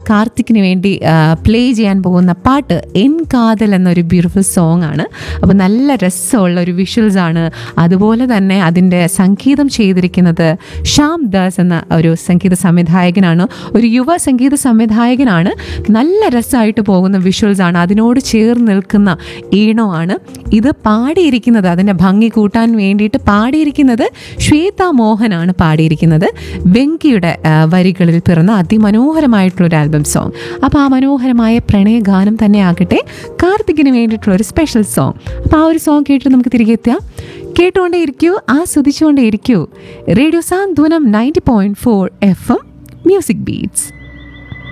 കാർത്തിക്കിന് വേണ്ടി പ്ലേ ചെയ്യാൻ പോകുന്ന പാട്ട് എൻ കാതൽ എന്നൊരു ബ്യൂട്ടിഫുൾ സോങ് ആണ് അപ്പോൾ നല്ല രസമുള്ള ഒരു വിഷ്വൽസ് ആണ് അതുപോലെ തന്നെ അതിൻ്റെ സംഗീതം ചെയ്തിരിക്കുന്നത് ശ്യാം ദാസ് എന്ന ഒരു സംഗീത സംവിധായകനാണ് ഒരു യുവ സംഗീത സംവിധായകനാണ് നല്ല രസമായിട്ട് പോകുന്ന വിഷ്വൽസ് ആണ് അതിനോട് ചേർന്ന് നിൽക്കുന്ന ഈണമാണ് ഇത് പാടിയിരിക്കുന്നത് അതിൻ്റെ ഭംഗി കൂട്ടാൻ വേണ്ടിയിട്ട് പാടിയിരിക്കുന്നത് ശ്വേത മോഹനാണ് പാടിയിരിക്കുന്നത് വെങ്കിയുടെ ആ, വരികളിൽ പിറന്ന അതിമനോഹരമായിട്ടുള്ള ഒരു ആൽബം സോങ് അപ്പോൾ ആ മനോഹരമായ പ്രണയഗാനം തന്നെ ആകട്ടെ കാർത്തികിന് വേണ്ടിയിട്ടുള്ള ഒരു സ്പെഷ്യൽ സോങ് അപ്പോൾ ആ ഒരു സോങ് കേട്ടിട്ട് നമുക്ക് തിരികെ എത്താം കേട്ടുകൊണ്ടേ ഇരിക്കൂ ആസ്വദിച്ചുകൊണ്ടേ ഇരിക്കൂ radio Santhwanam ninety point four F M music beats